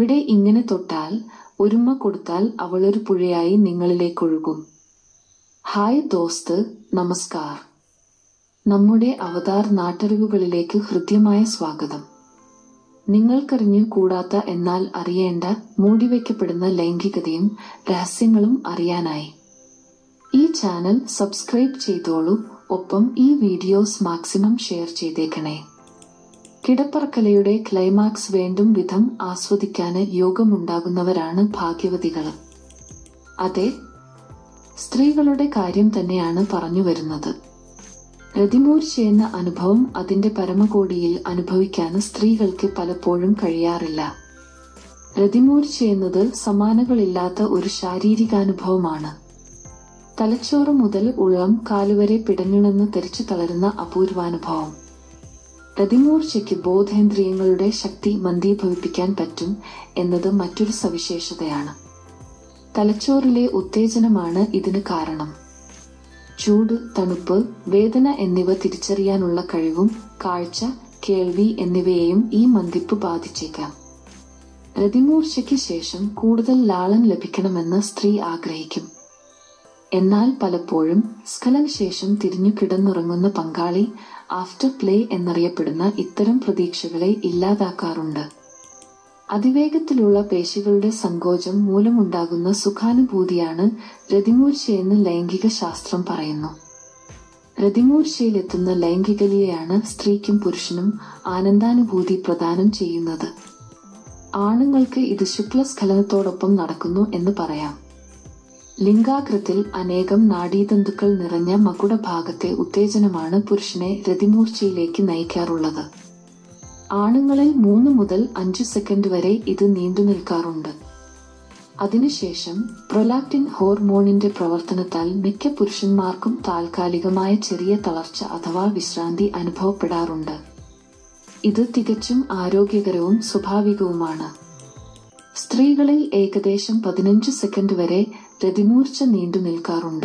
ഇവിടെ ഇങ്ങനെ തൊട്ടാൽ ഒരുമ കൊടുത്താൽ അവളൊരു പുഴയായി നിങ്ങളിലേക്കൊഴുകും ഹായ് ദോസ്ത് നമസ്കാർ നമ്മുടെ അവതാർ നാട്ടറിവുകളിലേക്ക് ഹൃദ്യമായ സ്വാഗതം നിങ്ങൾക്കറിഞ്ഞു കൂടാത്ത എന്നാൽ അറിയേണ്ട മൂടിവയ്ക്കപ്പെടുന്ന ലൈംഗികതയും രഹസ്യങ്ങളും അറിയാനായി ഈ ചാനൽ സബ്സ്ക്രൈബ് ചെയ്തോളൂ ഒപ്പം ഈ വീഡിയോസ് മാക്സിമം ഷെയർ ചെയ്തേക്കണേ കിടപ്പറക്കലയുടെ ക്ലൈമാക്സ് വേണ്ടും വിധം ആസ്വദിക്കാന് യോഗമുണ്ടാകുന്നവരാണ് ഭാഗ്യവതികൾ അതെ സ്ത്രീകളുടെ കാര്യം തന്നെയാണ് പറഞ്ഞു വരുന്നത് രതിമൂർച്ച എന്ന അനുഭവം അതിന്റെ പരമകോടിയിൽ അനുഭവിക്കാൻ സ്ത്രീകൾക്ക് പലപ്പോഴും കഴിയാറില്ല രതിമൂർച്ച എന്നത് സമാനകളില്ലാത്ത ഒരു ശാരീരികാനുഭവമാണ് തലച്ചോറ് മുതൽ ഉള്ളം കാലുവരെ പിടഞ്ഞുണെന്ന് തെറിച്ചു തളരുന്ന അപൂർവാനുഭവം രതിമൂർച്ചയ്ക്ക് ബോധേന്ദ്രിയങ്ങളുടെ ശക്തി മന്ദീഭവിപ്പിക്കാൻ പറ്റും എന്നത് മറ്റൊരു സവിശേഷതയാണ് തലച്ചോറിലെ ഉത്തേജനമാണ് ഇതിന് കാരണം ചൂട് തണുപ്പ് വേദന എന്നിവ തിരിച്ചറിയാനുള്ള കഴിവും കാഴ്ച കേൾവി എന്നിവയെയും ഈ മന്ദിപ്പ് ബാധിച്ചേക്കാം രതിമൂർച്ചയ്ക്ക് ശേഷം കൂടുതൽ ലാളൻ ലഭിക്കണമെന്ന് സ്ത്രീ ആഗ്രഹിക്കും എന്നാൽ പലപ്പോഴും സ്ഖലന ശേഷം തിരിഞ്ഞു കിടന്നുറങ്ങുന്ന പങ്കാളി ആഫ്റ്റർ പ്ലേ എന്നറിയപ്പെടുന്ന ഇത്തരം പ്രതീക്ഷകളെ ഇല്ലാതാക്കാറുണ്ട് അതിവേഗത്തിലുള്ള പേശികളുടെ സങ്കോചം മൂലമുണ്ടാകുന്ന സുഖാനുഭൂതിയാണ് രതിമൂർച്ചയെന്ന് ലൈംഗിക ശാസ്ത്രം പറയുന്നു രതിമൂർച്ചയിലെത്തുന്ന ലൈംഗികലിയെയാണ് സ്ത്രീക്കും പുരുഷനും ആനന്ദാനുഭൂതി പ്രദാനം ചെയ്യുന്നത് ആണുങ്ങൾക്ക് ഇത് ശുക്ലസ്ഖലനത്തോടൊപ്പം നടക്കുന്നു എന്ന് പറയാം ലിംഗാഗ്രത്തിൽ അനേകം നാഡീതന്തുക്കൾ നിറഞ്ഞ മകുടഭാഗത്തെ ഉത്തേജനമാണ് പുരുഷനെ രതിമൂർച്ചയിലേക്ക് നയിക്കാറുള്ളത് ആണുങ്ങളിൽ മൂന്ന് മുതൽ അഞ്ച് സെക്കൻഡ് വരെ ഇത് നീണ്ടു നിൽക്കാറുണ്ട് അതിനുശേഷം പ്രൊലാക്റ്റിൻ ഹോർമോണിന്റെ പ്രവർത്തനത്താൽ മിക്ക പുരുഷന്മാർക്കും താൽക്കാലികമായ ചെറിയ തളർച്ച അഥവാ വിശ്രാന്തി അനുഭവപ്പെടാറുണ്ട് ഇത് തികച്ചും ആരോഗ്യകരവും സ്വാഭാവികവുമാണ് സ്ത്രീകളിൽ ഏകദേശം പതിനഞ്ച് സെക്കൻഡ് വരെ രതിമൂർച്ച നീണ്ടു നിൽക്കാറുണ്ട്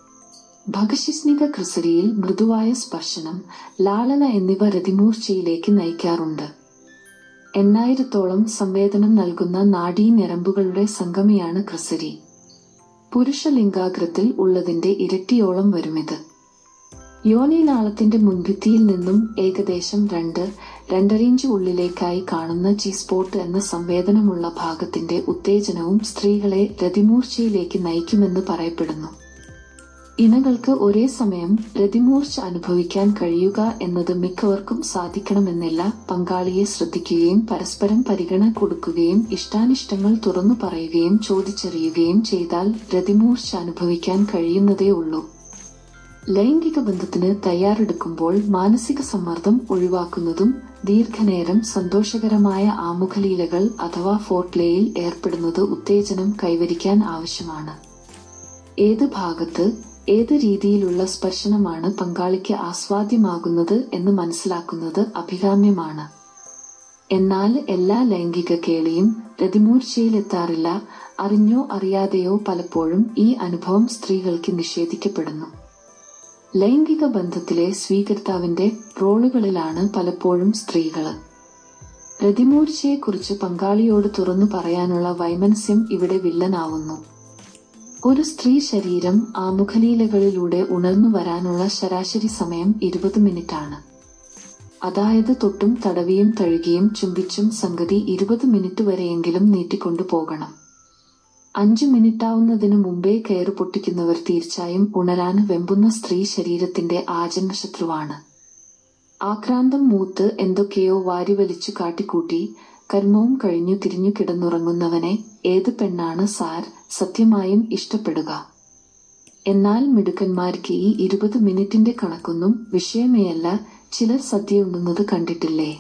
ഭഗശിസ്നിക ക്രിസരിയിൽ മൃദുവായ സ്പർശനം ലാളന എന്നിവ രതിമൂർച്ചയിലേക്ക് നയിക്കാറുണ്ട് എണ്ണായിരത്തോളം സംവേദനം നൽകുന്ന നാഡീ ഞരമ്പുകളുടെ സംഗമിയാണ് ക്രിസരി പുരുഷ ലിംഗാഗ്രത്തിൽ ഉള്ളതിന്റെ ഇരട്ടിയോളം വരുമിത് യോനിനാളത്തിന്റെ മുൻഭിത്തിയിൽ നിന്നും ഏകദേശം രണ്ട് രണ്ടര ഇഞ്ച് ഉള്ളിലേക്കായി കാണുന്ന ജി സ്പോട്ട് എന്ന സംവേദനമുള്ള ഭാഗത്തിന്റെ ഉത്തേജനവും സ്ത്രീകളെ രതിമൂർച്ചയിലേക്ക് നയിക്കുമെന്ന് പറയപ്പെടുന്നു ഇണകൾക്ക് ഒരേ സമയം രതിമൂർച്ച അനുഭവിക്കാൻ കഴിയുക എന്നത് മിക്കവർക്കും സാധിക്കണമെന്നില്ല പങ്കാളിയെ ശ്രദ്ധിക്കുകയും പരസ്പരം പരിഗണന കൊടുക്കുകയും ഇഷ്ടാനിഷ്ടങ്ങൾ തുറന്നു പറയുകയും ചോദിച്ചറിയുകയും ചെയ്താൽ രതിമൂർച്ച അനുഭവിക്കാൻ കഴിയുന്നതേ ഉള്ളൂ ലൈംഗിക ബന്ധത്തിന് തയ്യാറെടുക്കുമ്പോൾ മാനസിക സമ്മർദ്ദം ഒഴിവാക്കുന്നതും ദീർഘനേരം സന്തോഷകരമായ ആമുഖലീലകൾ അഥവാ ഫോർട്ട്ലേയിൽ ഏർപ്പെടുന്നത് ഉത്തേജനം കൈവരിക്കാൻ ആവശ്യമാണ് ഏത് ഭാഗത്ത് ഏത് രീതിയിലുള്ള സ്പർശനമാണ് പങ്കാളിക്ക് ആസ്വാദ്യമാകുന്നത് എന്ന് മനസ്സിലാക്കുന്നത് അഭികാമ്യമാണ് എന്നാൽ എല്ലാ ലൈംഗിക കേളിയും രതിമൂർച്ചയിലെത്താറില്ല അറിഞ്ഞോ അറിയാതെയോ പലപ്പോഴും ഈ അനുഭവം സ്ത്രീകൾക്ക് നിഷേധിക്കപ്പെടുന്നു ലൈംഗിക ബന്ധത്തിലെ സ്വീകർത്താവിന്റെ റോളുകളിലാണ് പലപ്പോഴും സ്ത്രീകള് രതിമൂർച്ചയെക്കുറിച്ച് പങ്കാളിയോട് തുറന്നു പറയാനുള്ള വൈമനസ്യം ഇവിടെ വില്ലനാവുന്നു ഒരു സ്ത്രീ ശരീരം ആമുഖലീലകളിലൂടെ ഉണർന്നു വരാനുള്ള ശരാശരി സമയം ഇരുപത് മിനിറ്റാണ് അതായത് തൊട്ടും തടവിയും തഴുകിയും ചുംബിച്ചും സംഗതി ഇരുപത് മിനിറ്റ് വരെയെങ്കിലും നീട്ടിക്കൊണ്ടു പോകണം അഞ്ചു മിനിറ്റാവുന്നതിനു മുമ്പേ കയറ് പൊട്ടിക്കുന്നവർ തീർച്ചയായും ഉണരാൻ വെമ്പുന്ന സ്ത്രീ ശരീരത്തിന്റെ ആജന്മ ശത്രുവാണ് ആക്രാന്തം മൂത്ത് എന്തൊക്കെയോ വാരിവലിച്ചു കാട്ടിക്കൂട്ടി കർമ്മവും കഴിഞ്ഞു തിരിഞ്ഞു കിടന്നുറങ്ങുന്നവനെ ഏത് പെണ്ണാണ് സാർ സത്യമായും ഇഷ്ടപ്പെടുക എന്നാൽ മിടുക്കന്മാർക്ക് ഈ ഇരുപത് മിനിറ്റിന്റെ കണക്കൊന്നും വിഷയമേയല്ല ചിലർ സദ്യ ഉണ്ണുന്നത് കണ്ടിട്ടില്ലേ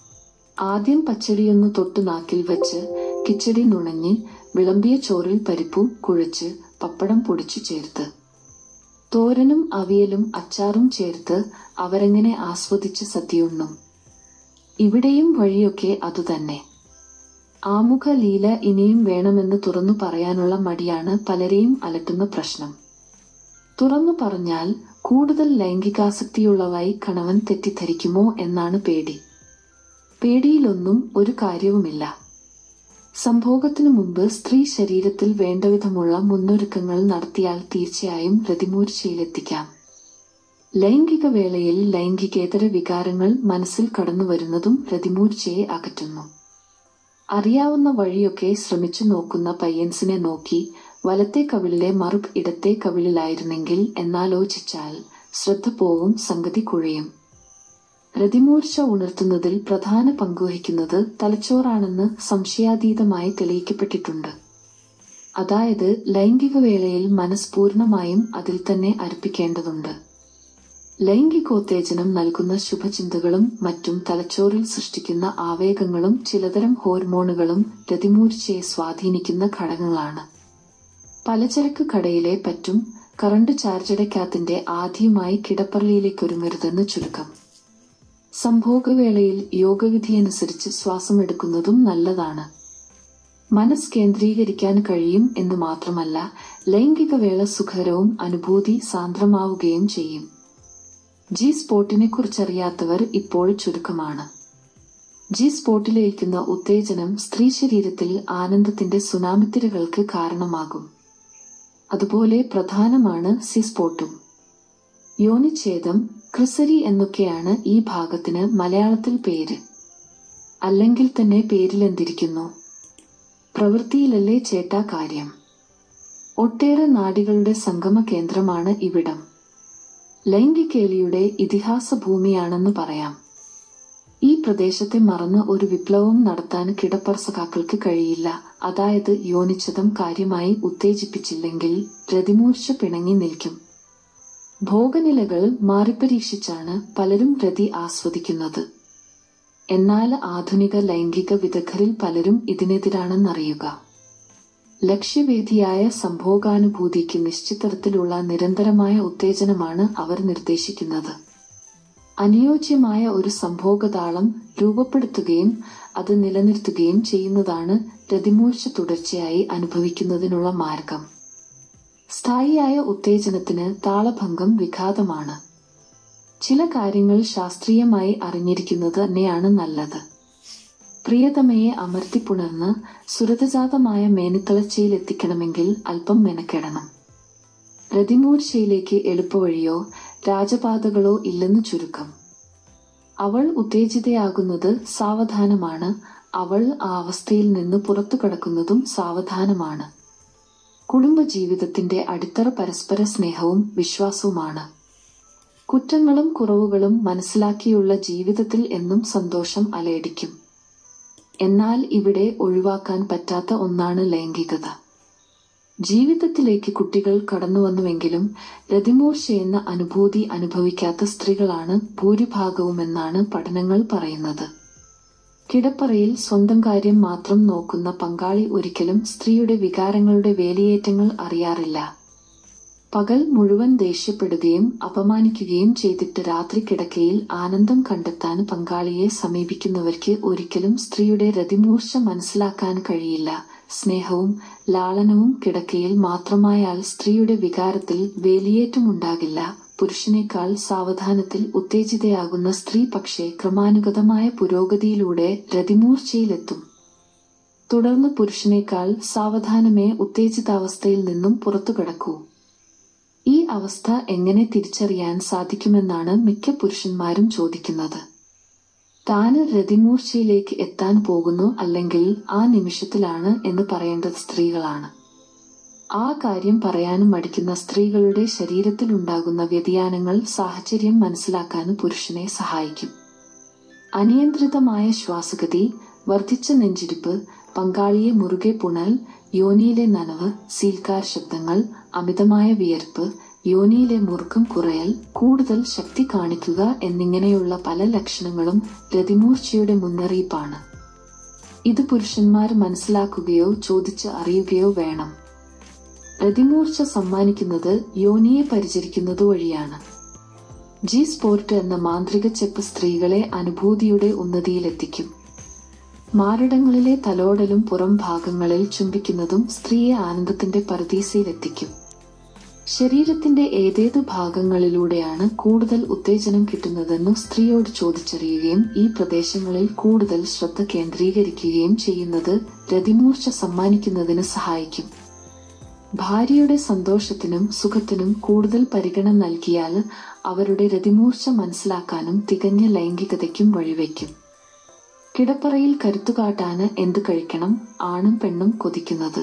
ആദ്യം പച്ചടിയൊന്ന് തൊട്ടു നാക്കിൽ വെച്ച് കിച്ചടി നുണഞ്ഞ് വിളമ്പിയ ചോറിൽ പരിപ്പും കുഴച്ച് പപ്പടം പൊടിച്ചു ചേർത്ത് തോരനും അവിയലും അച്ചാറും ചേർത്ത് അവരെങ്ങനെ ആസ്വദിച്ച് സദ്യയുണ്ണും ഇവിടെയും വഴിയൊക്കെ അതുതന്നെ ആമുഖ ലീല ഇനിയും വേണമെന്ന് തുറന്നു പറയാനുള്ള മടിയാണ് പലരെയും അലട്ടുന്ന പ്രശ്നം തുറന്നു പറഞ്ഞാൽ കൂടുതൽ ലൈംഗികാസക്തിയുള്ളവായി കണവൻ തെറ്റിദ്ധരിക്കുമോ എന്നാണ് പേടി പേടിയിലൊന്നും ഒരു കാര്യവുമില്ല സംഭോഗത്തിനു മുമ്പ് സ്ത്രീ ശരീരത്തിൽ വേണ്ടവിധമുള്ള മുന്നൊരുക്കങ്ങൾ നടത്തിയാൽ തീർച്ചയായും രതിമൂർച്ചയിലെത്തിക്കാം ലൈംഗിക വേളയിൽ ലൈംഗികേതര വികാരങ്ങൾ മനസ്സിൽ കടന്നുവരുന്നതും രതിമൂർച്ചയെ അകറ്റുന്നു അറിയാവുന്ന വഴിയൊക്കെ ശ്രമിച്ചു നോക്കുന്ന പയ്യൻസിനെ നോക്കി വലത്തെ കവിളിലെ മറുപ് ഇടത്തെ കവിളിലായിരുന്നെങ്കിൽ എന്നാലോചിച്ചാൽ ശ്രദ്ധ പോവും സംഗതി കുഴയും രതിമൂർച്ച ഉണർത്തുന്നതിൽ പ്രധാന പങ്കുവഹിക്കുന്നത് തലച്ചോറാണെന്ന് സംശയാതീതമായി തെളിയിക്കപ്പെട്ടിട്ടുണ്ട് അതായത് ലൈംഗിക വേളയിൽ മനസ്സ് പൂർണ്ണമായും അതിൽ തന്നെ അർപ്പിക്കേണ്ടതുണ്ട് ലൈംഗികോത്തേജനം നൽകുന്ന ശുഭചിന്തകളും മറ്റും തലച്ചോറിൽ സൃഷ്ടിക്കുന്ന ആവേഗങ്ങളും ചിലതരം ഹോർമോണുകളും രതിമൂർച്ചയെ സ്വാധീനിക്കുന്ന ഘടകങ്ങളാണ് പലചരക്ക് കടയിലെ പറ്റും കറണ്ട് ചാർജടയ്ക്കാത്തിന്റെ ആദ്യമായി കിടപ്പറലിയിലേക്കൊരുങ്ങരുതെന്ന് ചുരുക്കം സംഭോഗവേളയിൽ യോഗവിധിയനുസരിച്ച് ശ്വാസമെടുക്കുന്നതും നല്ലതാണ് മനസ്സ് കേന്ദ്രീകരിക്കാൻ കഴിയും എന്ന് മാത്രമല്ല ലൈംഗിക വേള സുഖകരവും അനുഭൂതി സാന്ദ്രമാവുകയും ചെയ്യും ജി സ്പോട്ടിനെ കുറിച്ചറിയാത്തവർ ഇപ്പോൾ ചുരുക്കമാണ് ജി സ്പോട്ടിലേക്കുന്ന ഉത്തേജനം സ്ത്രീ ശരീരത്തിൽ ആനന്ദത്തിന്റെ സുനാമിത്തിരകൾക്ക് കാരണമാകും അതുപോലെ പ്രധാനമാണ് സി സ്പോട്ടും യോനിച്ഛേദം ക്രിസരി എന്നൊക്കെയാണ് ഈ ഭാഗത്തിന് മലയാളത്തിൽ പേര് അല്ലെങ്കിൽ തന്നെ പേരിലെന്തിരിക്കുന്നു പ്രവൃത്തിയിലല്ലേ ചേട്ടാ കാര്യം ഒട്ടേറെ നാടികളുടെ സംഗമ കേന്ദ്രമാണ് ഇവിടം ലൈംഗികേലിയുടെ ഇതിഹാസ ഭൂമിയാണെന്ന് പറയാം ഈ പ്രദേശത്തെ മറന്ന് ഒരു വിപ്ലവം നടത്താൻ കിടപ്പറസകാക്കൾക്ക് കഴിയില്ല അതായത് യോനിച്ചതം കാര്യമായി ഉത്തേജിപ്പിച്ചില്ലെങ്കിൽ രതിമൂർച്ച പിണങ്ങി നിൽക്കും ഭോഗനിലകൾ മാറിപ്പരീക്ഷിച്ചാണ് പലരും രതി ആസ്വദിക്കുന്നത് എന്നാൽ ആധുനിക ലൈംഗിക വിദഗ്ധരിൽ പലരും ഇതിനെതിരാണെന്നറിയുക ലക്ഷ്യവേദിയായ സംഭോഗാനുഭൂതിക്ക് നിശ്ചിതരത്തിലുള്ള നിരന്തരമായ ഉത്തേജനമാണ് അവർ നിർദ്ദേശിക്കുന്നത് അനുയോജ്യമായ ഒരു സംഭോഗതാളം രൂപപ്പെടുത്തുകയും അത് നിലനിർത്തുകയും ചെയ്യുന്നതാണ് രതിമൂർച്ച തുടർച്ചയായി അനുഭവിക്കുന്നതിനുള്ള മാർഗം സ്ഥായിയായ ഉത്തേജനത്തിന് താളഭംഗം വിഘാതമാണ് ചില കാര്യങ്ങൾ ശാസ്ത്രീയമായി അറിഞ്ഞിരിക്കുന്നത് തന്നെയാണ് നല്ലത് പ്രിയതമയെ അമർത്തിപ്പുണർന്ന് സുരതജാതമായ മേനിത്തളച്ചയിലെത്തിക്കണമെങ്കിൽ അല്പം മെനക്കെടണം രതിമൂർച്ചയിലേക്ക് എളുപ്പവഴിയോ രാജപാതകളോ ഇല്ലെന്ന് ചുരുക്കം അവൾ ഉത്തേജിതയാകുന്നത് സാവധാനമാണ് അവൾ ആ അവസ്ഥയിൽ നിന്ന് പുറത്തു കടക്കുന്നതും സാവധാനമാണ് കുടുംബജീവിതത്തിന്റെ അടിത്തറ പരസ്പര സ്നേഹവും വിശ്വാസവുമാണ് കുറ്റങ്ങളും കുറവുകളും മനസ്സിലാക്കിയുള്ള ജീവിതത്തിൽ എന്നും സന്തോഷം അലയടിക്കും എന്നാൽ ഇവിടെ ഒഴിവാക്കാൻ പറ്റാത്ത ഒന്നാണ് ലൈംഗികത ജീവിതത്തിലേക്ക് കുട്ടികൾ കടന്നുവന്നുവെങ്കിലും രതിമൂർച്ചയെന്ന അനുഭൂതി അനുഭവിക്കാത്ത സ്ത്രീകളാണ് ഭൂരിഭാഗവുമെന്നാണ് പഠനങ്ങൾ പറയുന്നത് കിടപ്പറയിൽ സ്വന്തം കാര്യം മാത്രം നോക്കുന്ന പങ്കാളി ഒരിക്കലും സ്ത്രീയുടെ വികാരങ്ങളുടെ വേലിയേറ്റങ്ങൾ അറിയാറില്ല പകൽ മുഴുവൻ ദേഷ്യപ്പെടുകയും അപമാനിക്കുകയും ചെയ്തിട്ട് രാത്രി കിടക്കയിൽ ആനന്ദം കണ്ടെത്താൻ പങ്കാളിയെ സമീപിക്കുന്നവർക്ക് ഒരിക്കലും സ്ത്രീയുടെ രതിമൂർച്ച മനസ്സിലാക്കാൻ കഴിയില്ല സ്നേഹവും ലാളനവും കിടക്കയിൽ മാത്രമായാൽ സ്ത്രീയുടെ വികാരത്തിൽ വേലിയേറ്റമുണ്ടാകില്ല പുരുഷനേക്കാൾ സാവധാനത്തിൽ ഉത്തേജിതയാകുന്ന സ്ത്രീ പക്ഷേ ക്രമാനുഗതമായ പുരോഗതിയിലൂടെ രതിമൂർച്ചയിലെത്തും തുടർന്ന് പുരുഷനേക്കാൾ സാവധാനമേ ഉത്തേജിതാവസ്ഥയിൽ നിന്നും പുറത്തു കടക്കൂ ഈ അവസ്ഥ എങ്ങനെ തിരിച്ചറിയാൻ സാധിക്കുമെന്നാണ് മിക്ക പുരുഷന്മാരും ചോദിക്കുന്നത് താന് രതിമൂർച്ചയിലേക്ക് എത്താൻ പോകുന്നു അല്ലെങ്കിൽ ആ നിമിഷത്തിലാണ് എന്ന് പറയേണ്ടത് സ്ത്രീകളാണ് ആ കാര്യം പറയാനും മടിക്കുന്ന സ്ത്രീകളുടെ ശരീരത്തിൽ ഉണ്ടാകുന്ന വ്യതിയാനങ്ങൾ സാഹചര്യം മനസ്സിലാക്കാൻ പുരുഷനെ സഹായിക്കും അനിയന്ത്രിതമായ ശ്വാസഗതി വർദ്ധിച്ച നെഞ്ചിരിപ്പ് പങ്കാളിയെ മുറുകെ പുണൽ യോനിയിലെ നനവ് സീൽക്കാർ ശബ്ദങ്ങൾ അമിതമായ വിയർപ്പ് യോനിയിലെ മുറുക്കം കുറയൽ കൂടുതൽ ശക്തി കാണിക്കുക എന്നിങ്ങനെയുള്ള പല ലക്ഷണങ്ങളും രതിമൂർച്ചയുടെ മുന്നറിയിപ്പാണ് ഇത് പുരുഷന്മാർ മനസ്സിലാക്കുകയോ ചോദിച്ച് അറിയുകയോ വേണം രതിമൂർച്ച സമ്മാനിക്കുന്നത് യോനിയെ പരിചരിക്കുന്നത് വഴിയാണ് ജി സ്പോർട്ട് എന്ന മാന്ത്രിക ചെപ്പ് സ്ത്രീകളെ അനുഭൂതിയുടെ ഉന്നതിയിലെത്തിക്കും മാറിടങ്ങളിലെ തലോടലും പുറം ഭാഗങ്ങളിൽ ചുംബിക്കുന്നതും സ്ത്രീയെ ആനന്ദത്തിന്റെ പരദീസയിലെത്തിക്കും ശരീരത്തിന്റെ ഏതേതു ഭാഗങ്ങളിലൂടെയാണ് കൂടുതൽ ഉത്തേജനം കിട്ടുന്നതെന്നു സ്ത്രീയോട് ചോദിച്ചറിയുകയും ഈ പ്രദേശങ്ങളിൽ കൂടുതൽ ശ്രദ്ധ കേന്ദ്രീകരിക്കുകയും ചെയ്യുന്നത് രതിമൂർച്ച സമ്മാനിക്കുന്നതിന് സഹായിക്കും ഭാര്യയുടെ സന്തോഷത്തിനും സുഖത്തിനും കൂടുതൽ പരിഗണന നൽകിയാൽ അവരുടെ രതിമൂർച്ച മനസ്സിലാക്കാനും തികഞ്ഞ ലൈംഗികതയ്ക്കും വഴിവെക്കും കിടപ്പറയിൽ കരുത്തുകാട്ടാന് എന്ത് കഴിക്കണം ആണും പെണ്ണും കൊതിക്കുന്നത്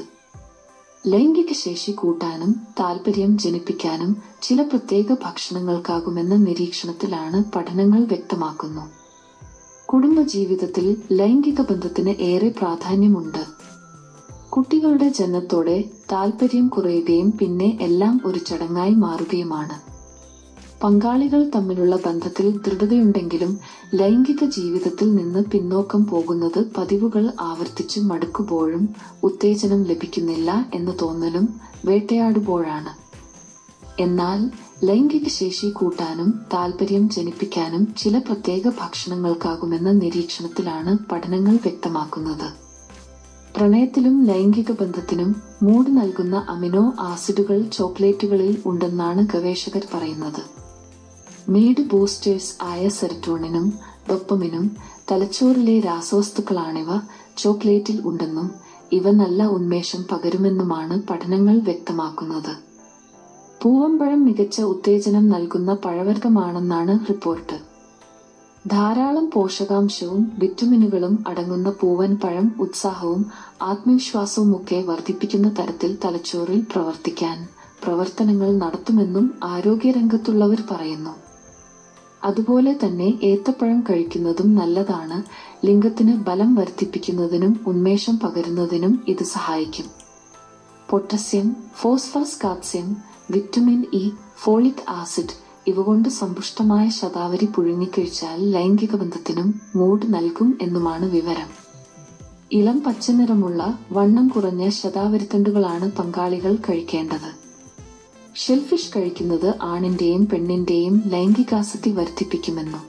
ലൈംഗിക ശേഷി കൂട്ടാനും താല്പര്യം ജനിപ്പിക്കാനും ചില പ്രത്യേക ഭക്ഷണങ്ങൾക്കാകുമെന്ന നിരീക്ഷണത്തിലാണ് പഠനങ്ങൾ വ്യക്തമാക്കുന്നു കുടുംബജീവിതത്തിൽ ലൈംഗിക ബന്ധത്തിന് ഏറെ പ്രാധാന്യമുണ്ട് കുട്ടികളുടെ ജനനത്തോടെ താല്പര്യം കുറയുകയും പിന്നെ എല്ലാം ഒരു ചടങ്ങായി മാറുകയുമാണ് പങ്കാളികൾ തമ്മിലുള്ള ബന്ധത്തിൽ ദൃഢതയുണ്ടെങ്കിലും ലൈംഗിക ജീവിതത്തിൽ നിന്ന് പിന്നോക്കം പോകുന്നത് പതിവുകൾ ആവർത്തിച്ച് മടുക്കുമ്പോഴും ഉത്തേജനം ലഭിക്കുന്നില്ല എന്ന തോന്നലും വേട്ടയാടുമ്പോഴാണ് എന്നാൽ ലൈംഗിക ശേഷി കൂട്ടാനും താല്പര്യം ജനിപ്പിക്കാനും ചില പ്രത്യേക ഭക്ഷണങ്ങൾക്കാകുമെന്ന നിരീക്ഷണത്തിലാണ് പഠനങ്ങൾ വ്യക്തമാക്കുന്നത് പ്രണയത്തിലും ലൈംഗിക ബന്ധത്തിനും മൂഡ് നൽകുന്ന അമിനോ ആസിഡുകൾ ചോക്ലേറ്റുകളിൽ ഉണ്ടെന്നാണ് ഗവേഷകർ പറയുന്നത് മീഡ് ബൂസ്റ്റേഴ്സ് ആയ സെറട്ടോണിനും ഡൊപ്പമിനും തലച്ചോറിലെ രാസവസ്തുക്കളാണിവ ചോക്ലേറ്റിൽ ഉണ്ടെന്നും ഇവ നല്ല ഉന്മേഷം പകരുമെന്നുമാണ് പഠനങ്ങൾ വ്യക്തമാക്കുന്നത് പൂവമ്പഴം മികച്ച ഉത്തേജനം നൽകുന്ന പഴവർഗ്ഗമാണെന്നാണ് റിപ്പോർട്ട് ധാരാളം പോഷകാംശവും വിറ്റമിനുകളും അടങ്ങുന്ന പൂവൻ പഴം ഉത്സാഹവും ആത്മവിശ്വാസവുമൊക്കെ വർദ്ധിപ്പിക്കുന്ന തരത്തിൽ തലച്ചോറിൽ പ്രവർത്തിക്കാൻ പ്രവർത്തനങ്ങൾ നടത്തുമെന്നും ആരോഗ്യരംഗത്തുള്ളവർ പറയുന്നു അതുപോലെ തന്നെ ഏത്തപ്പഴം കഴിക്കുന്നതും നല്ലതാണ് ലിംഗത്തിന് ബലം വർദ്ധിപ്പിക്കുന്നതിനും ഉന്മേഷം പകരുന്നതിനും ഇത് സഹായിക്കും potassium phosphorus calcium vitamin E folic acid ഇവ കൊണ്ട് സമ്പുഷ്ടമായ ശതാവരി പുഴുങ്ങിക്കഴിച്ചാൽ ലൈംഗിക ബന്ധത്തിനും മൂഡ് നൽകും എന്നുമാണ് വിവരം ഇളം പച്ചനിറമുള്ള വണ്ണം കുറഞ്ഞ ശതാവരിത്തണ്ടുകളാണ് പങ്കാളികൾ കഴിക്കേണ്ടത് ഷെൽഫിഷ് കഴിക്കുന്നത് ആണിന്റെയും പെണ്ണിന്റെയും ലൈംഗികാസക്തി വർദ്ധിപ്പിക്കുമെന്നും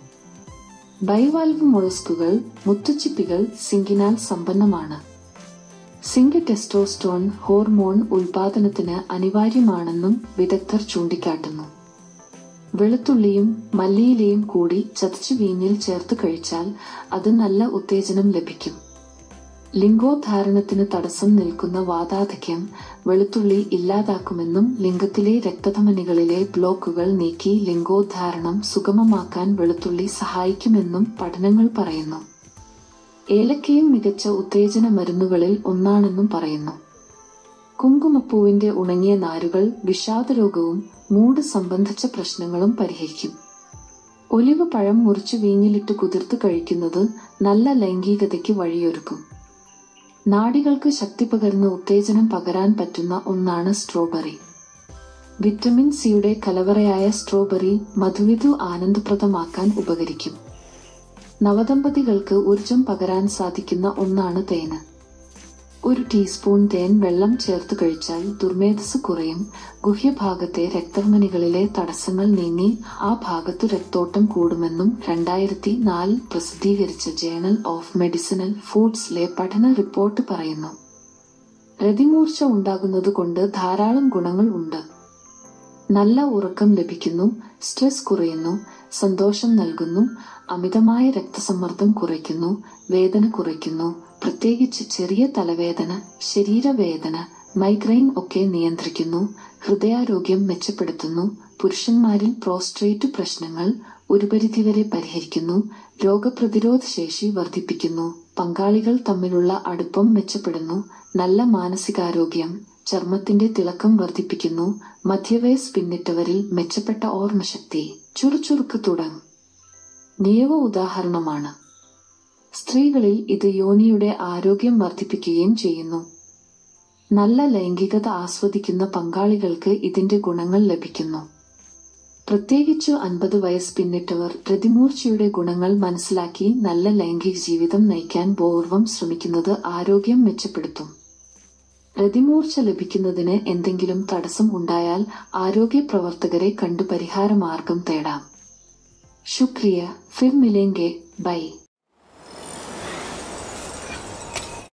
ബൈവാൽവ് മൊളസ്കുകൾ മുത്തുച്ചിപ്പികൾ സിങ്കിനാൽ സമ്പന്നമാണ് സിങ്ക് ടെസ്റ്റോസ്റ്റോൺ ഹോർമോൺ ഉൽപാദനത്തിന് അനിവാര്യമാണെന്നും വിദഗ്ധർ ചൂണ്ടിക്കാട്ടുന്നു വെളുത്തുള്ളിയും മല്ലിയിലയും കൂടി ചതച്ചു വീഞ്ഞിൽ ചേർത്ത് കഴിച്ചാൽ അത് നല്ല ഉത്തേജനം ലഭിക്കും ലിംഗോദ്ധാരണത്തിന് തടസ്സം നിൽക്കുന്ന വാതാധിക്യം വെളുത്തുള്ളി ഇല്ലാതാക്കുമെന്നും ലിംഗത്തിലെ രക്തധമനികളിലെ ബ്ലോക്കുകൾ നീക്കി ലിംഗോദ്ധാരണം സുഗമമാക്കാൻ വെളുത്തുള്ളി സഹായിക്കുമെന്നും പഠനങ്ങൾ പറയുന്നു ഏലക്കയും മികച്ച ഉത്തേജന മരുന്നുകളിൽ ഒന്നാണെന്നും പറയുന്നു കുങ്കുമപ്പൂവിന്റെ ഉണങ്ങിയ നാരുകൾ വിഷാദരോഗവും മൂട് സംബന്ധിച്ച പ്രശ്നങ്ങളും പരിഹരിക്കും ഒലിവ് പഴം മുറിച്ച് വീഞ്ഞിലിട്ട് കുതിർത്ത് കഴിക്കുന്നത് നല്ല ലൈംഗികതയ്ക്ക് വഴിയൊരുക്കും നാഡികൾക്ക് ശക്തി പകർന്ന് ഉത്തേജനം പകരാൻ പറ്റുന്ന ഒന്നാണ് സ്ട്രോബെറി വിറ്റമിൻ സിയുടെ കലവറയായ സ്ട്രോബെറി മധുവിധു ആനന്ദപ്രദമാക്കാൻ ഉപകരിക്കും നവദമ്പതികൾക്ക് ഊർജം പകരാൻ സാധിക്കുന്ന ഒന്നാണ് തേന് ഒരു ടീസ്പൂൺ തേൻ വെള്ളം ചേർത്ത് കഴിച്ചാൽ ദുർമേധസ് കുറയും ഗുഹ്യഭാഗത്തെ രക്തധമനികളിലെ തടസ്സങ്ങൾ നീങ്ങി ആ ഭാഗത്തു രക്തോട്ടം കൂടുമെന്നും രണ്ടായിരത്തി നാലിൽ പ്രസിദ്ധീകരിച്ച ജേണൽ ഓഫ് മെഡിസിനൽ ഫുഡ്സിലെ പഠന റിപ്പോർട്ട് പറയുന്നു രതിമൂർച്ച ഉണ്ടാകുന്നത് കൊണ്ട് ധാരാളം ഗുണങ്ങൾ ഉണ്ട് നല്ല ഉറക്കം ലഭിക്കുന്നു സ്ട്രെസ് കുറയുന്നു സന്തോഷം നൽകുന്നു അമിതമായ രക്തസമ്മർദ്ദം കുറയ്ക്കുന്നു വേദന കുറയ്ക്കുന്നു പ്രത്യേകിച്ച് ചെറിയ തലവേദന ശരീരവേദന മൈഗ്രെയിൻ ഒക്കെ നിയന്ത്രിക്കുന്നു ഹൃദയാരോഗ്യം മെച്ചപ്പെടുത്തുന്നു പുരുഷന്മാരിൽ പ്രോസ്ട്രേറ്റ് പ്രശ്നങ്ങൾ ഒരു പരിധിവരെ പരിഹരിക്കുന്നു രോഗപ്രതിരോധ ശേഷി വർദ്ധിപ്പിക്കുന്നു പങ്കാളികൾ തമ്മിലുള്ള അടുപ്പം മെച്ചപ്പെടുന്നു നല്ല മാനസികാരോഗ്യം ചർമ്മത്തിന്റെ തിളക്കം വർദ്ധിപ്പിക്കുന്നു മധ്യവയസ് പിന്നിട്ടവരിൽ മെച്ചപ്പെട്ട ഓർമ്മശക്തി ചുറുചുറുക്ക് തുടങ്ങും നിയവ ഉദാഹരണമാണ് സ്ത്രീകളിൽ ഇത് യോനിയുടെ ആരോഗ്യം വർദ്ധിപ്പിക്കുകയും ചെയ്യുന്നു നല്ല ലൈംഗികത ആസ്വദിക്കുന്ന പങ്കാളികൾക്ക് ഇതിന്റെ ഗുണങ്ങൾ ലഭിക്കുന്നു പ്രത്യേകിച്ചു അൻപത് വയസ്സ് പിന്നിട്ടവർ പ്രതിമൂർച്ചയുടെ ഗുണങ്ങൾ മനസ്സിലാക്കി നല്ല ലൈംഗിക ജീവിതം നയിക്കാൻ പൂർവ്വം ശ്രമിക്കുന്നത് ആരോഗ്യം മെച്ചപ്പെടുത്തും രതിമൂർച്ച ലഭിക്കുന്നതിന് എന്തെങ്കിലും തടസ്സം ഉണ്ടായാൽ ആരോഗ്യ പ്രവർത്തകരെ കണ്ടു പരിഹാര മാർഗം തേടാം ശുക്രിയ ഫിർ മിലേങ്കെ ബൈ